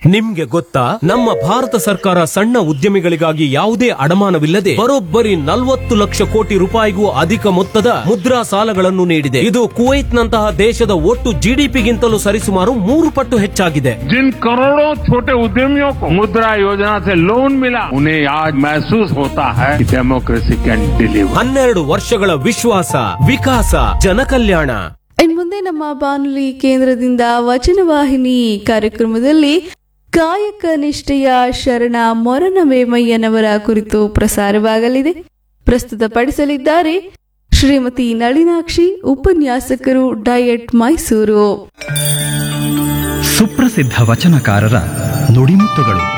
ನಿಮ್ಗೆ ಗೊತ್ತಾ ನಮ್ಮ ಭಾರತ ಸರ್ಕಾರ ಸಣ್ಣ ಉದ್ಯಮಿಗಳಿಗಾಗಿ ಯಾವುದೇ ಅಡಮಾನವಿಲ್ಲದೆ ಬರೋಬ್ಬರಿ ನಲ್ವತ್ತು ಲಕ್ಷ ಕೋಟಿ ರೂಪಾಯಿಗೂ ಅಧಿಕ ಮೊತ್ತದ ಮುದ್ರಾ ಸಾಲಗಳನ್ನು ನೀಡಿದೆ ಇದು ಕುವೈತ್ ನಂತಹ ದೇಶದ ಒಟ್ಟು ಜಿಡಿಪಿಗಿಂತಲೂ ಸರಿಸುಮಾರು ಮೂರು ಪಟ್ಟು ಹೆಚ್ಚಾಗಿದೆ जिन करोड़ों छोटे उद्यमियों को मुद्रा योजना से लोन मिला उन्हें आज महसूस होता है कि डेमोक्रेसी कैन डिलीवर ಹನ್ನೆರಡು ವರ್ಷಗಳ ವಿಶ್ವಾಸ ವಿಕಾಸ ಜನಕಲ್ಯಾಣ ಇನ್ ಮುಂದೆ ನಮ್ಮ ಬಾನುಲಿ ಕೇಂದ್ರದಿಂದ ವಚನವಾಹಿನಿ ಕಾರ್ಯಕ್ರಮದಲ್ಲಿ ಕಾಯಕ ನಿಷ್ಠೆಯ ಶರಣ ಮೊರನ ವೇಮಯ್ಯನವರ ಕುರಿತು ಪ್ರಸಾರವಾಗಲಿದೆ ಪ್ರಸ್ತುತಪಡಿಸಲಿದ್ದಾರೆ ಶ್ರೀಮತಿ ನಳಿನಾಕ್ಷಿ ಉಪನ್ಯಾಸಕರು ಡಯಟ್ ಮೈಸೂರು ಸುಪ್ರಸಿದ್ಧ ವಚನಕಾರರ ನುಡಿಮುತ್ತುಗಳು